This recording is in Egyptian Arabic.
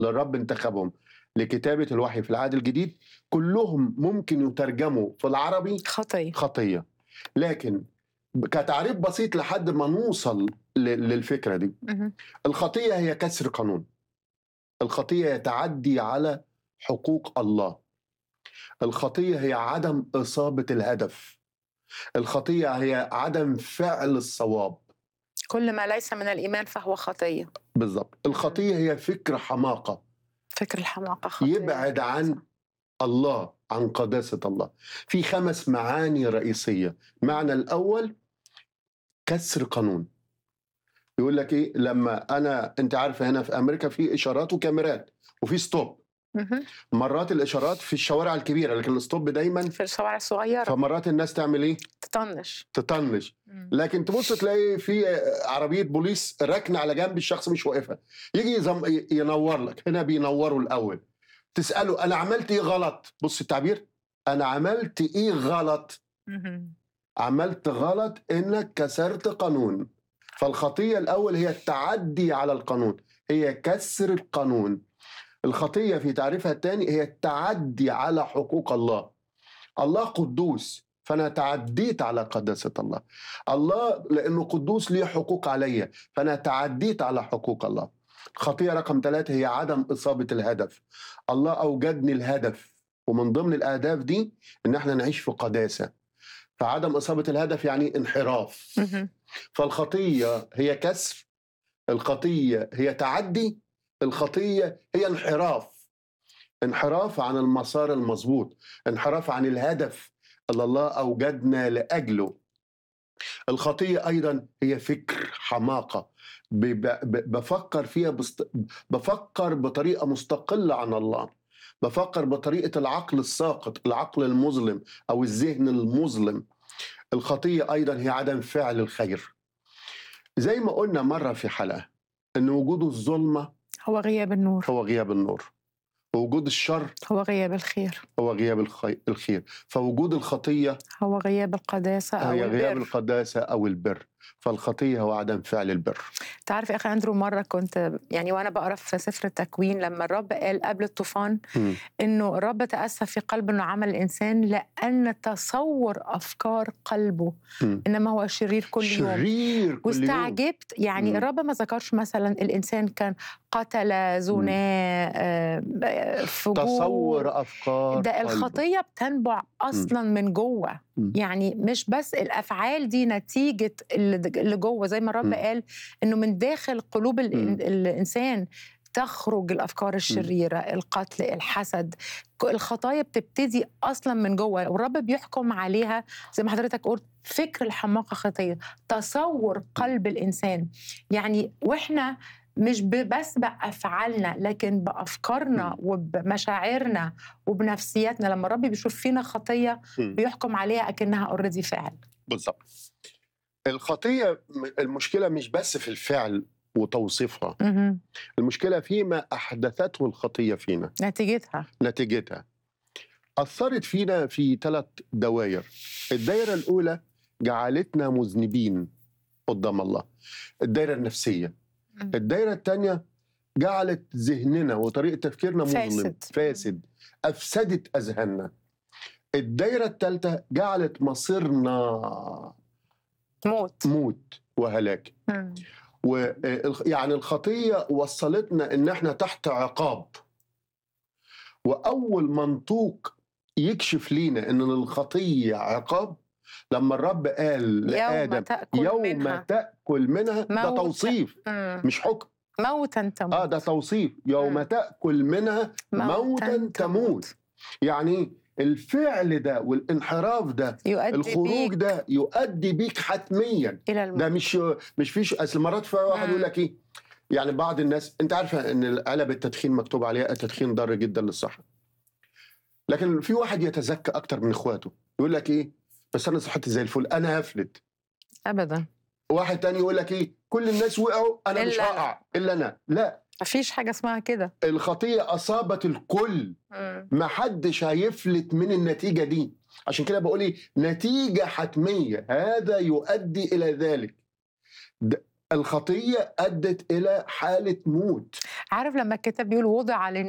للرب انتخبهم لكتابة الوحي في العهد الجديد كلهم ممكن يترجموا في العربي خطيه خطية لكن كتعريف بسيط لحد ما نوصل ل- للفكرة دي مهم. الخطية هي كسر قانون الخطية هي تعدي على حقوق الله الخطية هي عدم إصابة الهدف الخطية هي عدم فعل الصواب كل ما ليس من الايمان فهو خطيه بالضبط الخطية هي فكر حماقة فكر الحماقه خطيه يبعد عن الله عن قداسة الله في خمس معاني رئيسية المعنى الأول كسر قانون يقول لك إيه لما أنا أنت عارفة هنا في أمريكا في إشارات وكاميرات وفي ستوب مهم. مرات الإشارات في الشوارع الكبيرة لكن الستوب دايما في الشوارع الصغيره فمرات الناس تعمل إيه تطنش تطنش مم. لكن تبص تلاقي في عربية بوليس راكنة على جنب الشخص مش واقفها يجي يزم... ينور لك هنا بينوروا الأول تسأله أنا عملت إيه غلط بص التعبير أنا عملت إيه غلط مهم. عملت غلط إنك كسرت قانون فالخطية الأول هي التعدي على القانون هي كسر القانون الخطية في تعريفها الثاني هي التعدي على حقوق الله الله قدوس فأنا تعديت على قداسة الله الله لأنه قدوس ليه حقوق عليا فأنا تعديت على حقوق الله خطية رقم ثلاثة هي عدم إصابة الهدف الله أوجدني الهدف ومن ضمن الأهداف دي إن احنا نعيش في قداسة فعدم إصابة الهدف يعني انحراف مهم. فالخطية هي كسر الخطية هي تعدي الخطية هي انحراف انحراف عن المسار المظبوط انحراف عن الهدف اللي الله أوجدنا لأجله الخطية أيضا هي فكر حماقة ب- ب- بفكر فيها بست... بفكر بطريقة مستقلة عن الله بفكر بطريقة العقل الساقط العقل المظلم أو الذهن المظلم الخطية أيضا هي عدم فعل الخير زي ما قلنا مرة في حلقة أن وجود الظلمة هو غياب النور هو غياب النور ووجود الشر هو غياب الخير هو غياب الخي... الخير فوجود الخطية هو غياب القداسه او هي غياب البر القداسة أو البر فالخطية هو عدم فعل البر تعرف يا اخي اندرو مره كنت يعني وانا بقرا في سفر التكوين لما الرب قال قبل الطوفان مم. انه الرب تاسف في قلبه انه عمل الانسان لان تصور افكار قلبه مم. انما هو شرير كل يوم شرير كل يوم واستعجبت يعني مم. الرب ما ذكرش مثلا الانسان كان قتل زنا آه، فجور تصور أفكار ده قلبه. الخطيه بتنبع اصلا من جوه مم. يعني مش بس الافعال دي نتيجه اللي اللي جوه زي ما الرب مم. قال انه من داخل قلوب مم. الإن- الانسان تخرج الافكار الشريره القتل الحسد ك- الخطايا بتبتدي اصلا من جوه والرب بيحكم عليها زي ما حضرتك قلت فكر الحماقه خطيه تصور قلب الانسان يعني واحنا مش ب- بس بافعالنا لكن بافكارنا مم. وبمشاعرنا وبنفسياتنا لما الرب بيشوف فينا خطيه مم. بيحكم عليها اكنها اوريدي فعل بالظبط الخطية م- المشكلة مش بس في الفعل وتوصيفها مهم. المشكلة فيما أحدثته الخطية فينا نتيجتها نتيجتها أثرت فينا في ثلاث دوائر الدائرة الأولى جعلتنا مذنبين قدام الله الدائرة النفسية مم. الدائرة الثانية جعلت ذهننا وطريقة تفكيرنا مظلم فاسد. فاسد أفسدت أذهاننا الدائرة الثالثة جعلت مصيرنا موت موت وهلاك مم. و يعني الخطية وصلتنا إن إحنا تحت عقاب وأول منطوق يكشف لينا إن الخطية عقاب لما الرب قال يوم لآدم تاكل يوم منها تأكل منها ده موت. توصيف مم. مش حكم موتا تموت اه ده توصيف يوم مم. تأكل منها موتا تموت يعني الفعل ده والانحراف ده يؤدي الخروج بيك ده يؤدي بيك حتميا الى الموت ده مش مش فيش اصل مرات في واحد مم. يقول لك ايه يعني بعض الناس انت عارفه ان علب التدخين مكتوب عليها التدخين ضار جدا للصحه لكن في واحد يتزكى اكتر من اخواته يقول لك ايه بس انا صحتي زي الفل انا هفلت ابدا واحد تاني يقول لك ايه كل الناس وقعوا انا مش إلا أنا. هقع الا انا لا مفيش حاجه اسمها كده الخطيه اصابت الكل مم. ما حدش هيفلت من النتيجه دي عشان كده بقول ايه نتيجه حتميه هذا يؤدي الى ذلك د- الخطيه ادت الى حاله موت عارف لما الكتاب بيقول وضع